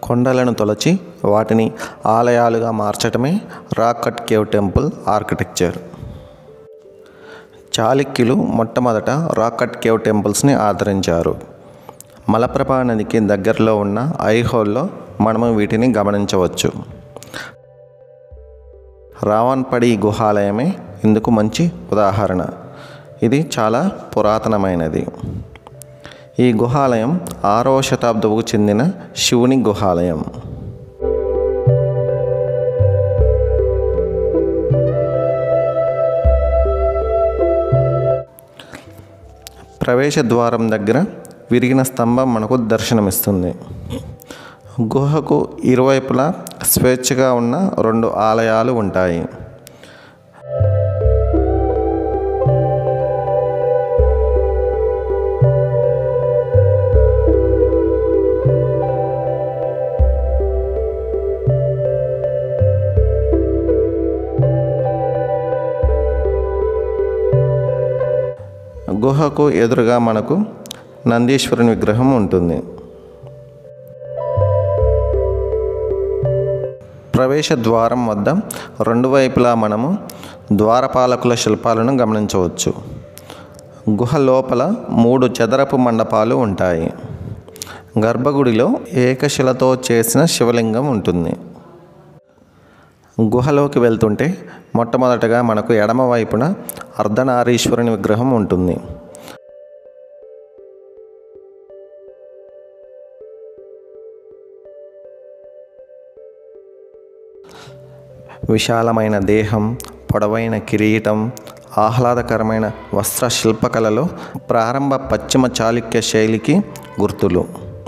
కొండలను తొలచి వాటిని ఆలయాలుగా మార్చటమే rock cut cave temple architecture చాళుక్యులు మొట్టమొదట రాక్ కట్ కేవ్ టెంపుల్స్ని ఆదరించారు మలప్రభా నదికి దగ్గరలో ఉన్న ఐహోల్లో మనము వీటిని గమనించవచ్చు రావణ్పడి గుహాలయమే ఇందుకు మంచి ఉదాహరణ ఇది చాలా పురాతనమైనది ఈ గుహాలయం ఆరవ శతాబ్దపుకు చెందిన శివుని గుహాలయం ప్రవేశ ద్వారం దగ్గర విరిగిన స్తంభం మనకు దర్శనమిస్తుంది గుహకు ఇరువైపులా స్వేచ్ఛగా ఉన్న రెండు ఆలయాలు ఉంటాయి గుహకు ఎదురుగా మనకు నందీశ్వరుని విగ్రహం ఉంటుంది ప్రవేశ ద్వారం వద్ద రెండు వైపులా మనము ద్వారపాలకుల శిల్పాలను గమనించవచ్చు గుహ లోపల మూడు చదరపు మండపాలు ఉంటాయి గర్భగుడిలో ఏకశిలతో చేసిన శివలింగం ఉంటుంది గుహలోకి వెళ్తుంటే మొట్టమొదటగా మనకు ఎడమ వైపున అర్ధనారీశ్వరుని విగ్రహం ఉంటుంది విశాలమైన దేహం పొడవైన కిరీటం ఆహ్లాదకరమైన వస్త్ర శిల్పకళలో ప్రారంభ పశ్చిమ చాళుక్య శైలికి గుర్తులు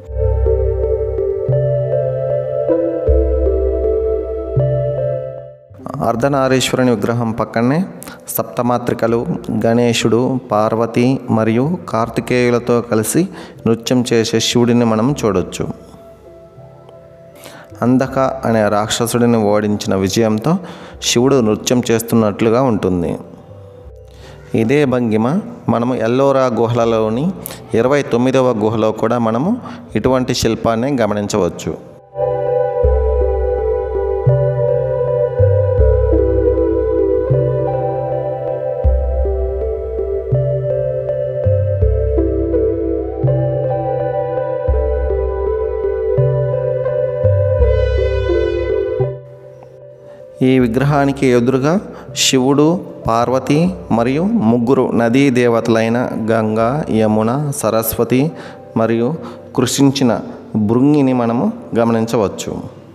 అర్ధనారీశ్వరుని విగ్రహం పక్కనే సప్తమాత్రికలు గణేశుడు పార్వతి మరియు కార్తికేయులతో కలిసి నృత్యం చేసే శివుడిని మనం చూడొచ్చు అందక అనే రాక్షసుడిని ఓడించిన విజయంతో శివుడు నృత్యం చేస్తున్నట్లుగా ఉంటుంది ఇదే భంగిమ మనము ఎల్లోరా గుహలలోని ఇరవై తొమ్మిదవ గుహలో కూడా మనము ఇటువంటి శిల్పాన్ని గమనించవచ్చు ఈ విగ్రహానికి ఎదురుగా శివుడు పార్వతి మరియు ముగ్గురు నదీ దేవతలైన గంగా యమున సరస్వతి మరియు కృషించిన భృంగిని మనము గమనించవచ్చు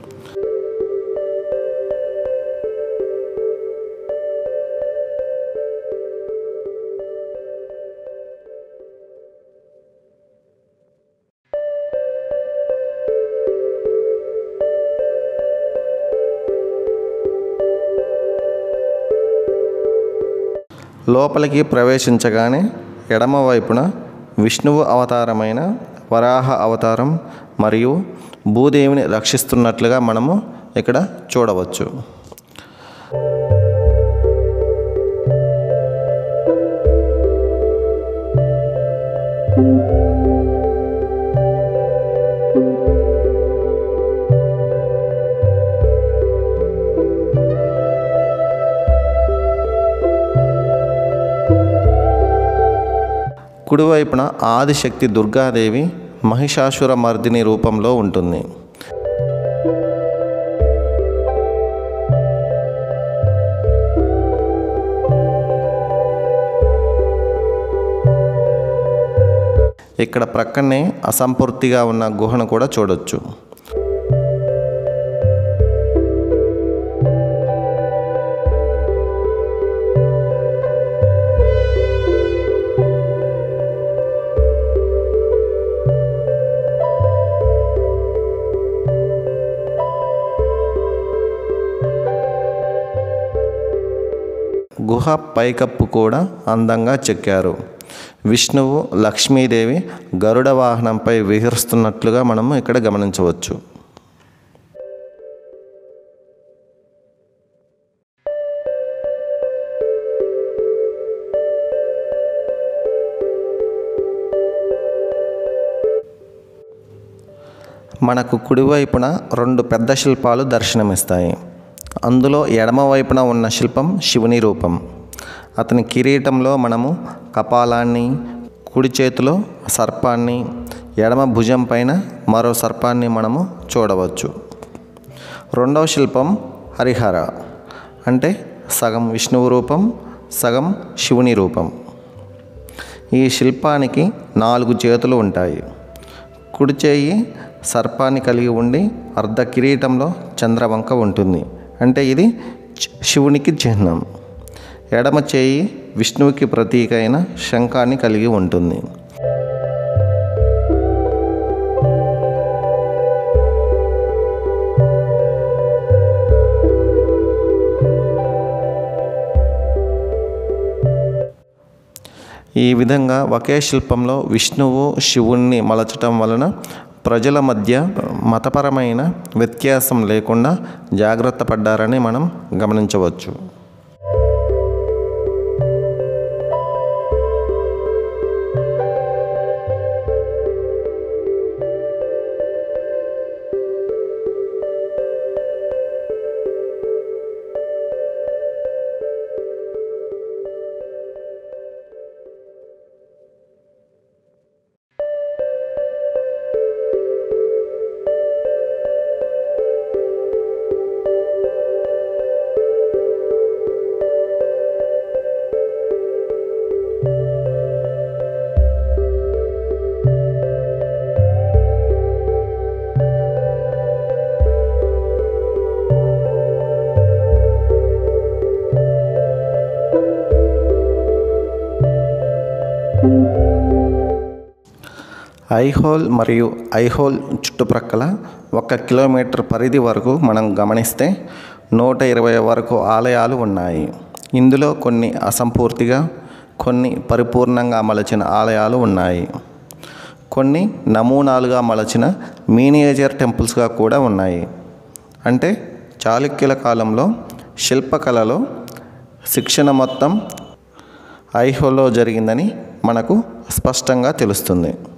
లోపలికి ప్రవేశించగానే ఎడమ వైపున విష్ణువు అవతారమైన వరాహ అవతారం మరియు భూదేవిని రక్షిస్తున్నట్లుగా మనము ఇక్కడ చూడవచ్చు కుడివైపున ఆదిశక్తి దుర్గాదేవి మహిషాసుర మర్దిని రూపంలో ఉంటుంది ఇక్కడ ప్రక్కనే అసంపూర్తిగా ఉన్న గుహను కూడా చూడొచ్చు గుహ పైకప్పు కూడా అందంగా చెక్కారు విష్ణువు లక్ష్మీదేవి గరుడ వాహనంపై విహరిస్తున్నట్లుగా మనము ఇక్కడ గమనించవచ్చు మనకు కుడివైపున రెండు పెద్ద శిల్పాలు దర్శనమిస్తాయి అందులో ఎడమ వైపున ఉన్న శిల్పం శివుని రూపం అతని కిరీటంలో మనము కపాలాన్ని కుడి చేతిలో సర్పాన్ని ఎడమ భుజం పైన మరో సర్పాన్ని మనము చూడవచ్చు రెండవ శిల్పం హరిహర అంటే సగం విష్ణువు రూపం సగం శివుని రూపం ఈ శిల్పానికి నాలుగు చేతులు ఉంటాయి కుడి చేయి సర్పాన్ని కలిగి ఉండి అర్ధ కిరీటంలో చంద్రవంక ఉంటుంది అంటే ఇది చ- శివునికి చిహ్నం ఎడమ చేయి విష్ణువుకి ప్రతీక అయిన శంఖాన్ని కలిగి ఉంటుంది ఈ విధంగా ఒకే శిల్పంలో విష్ణువు శివుణ్ణి మలచటం వలన ప్రజల మధ్య మతపరమైన వ్యత్యాసం లేకుండా జాగ్రత్త పడ్డారని మనం గమనించవచ్చు ఐహోల్ మరియు ఐహోల్ చుట్టుప్రక్కల ఒక కిలోమీటర్ పరిధి వరకు మనం గమనిస్తే నూట ఇరవై వరకు ఆలయాలు ఉన్నాయి ఇందులో కొన్ని అసంపూర్తిగా కొన్ని పరిపూర్ణంగా మలచిన ఆలయాలు ఉన్నాయి కొన్ని నమూనాలుగా మలచిన మీనియేచర్ టెంపుల్స్గా కూడా ఉన్నాయి అంటే చాళుక్యుల కాలంలో శిల్పకళలో శిక్షణ మొత్తం ఐహోలో జరిగిందని మనకు స్పష్టంగా తెలుస్తుంది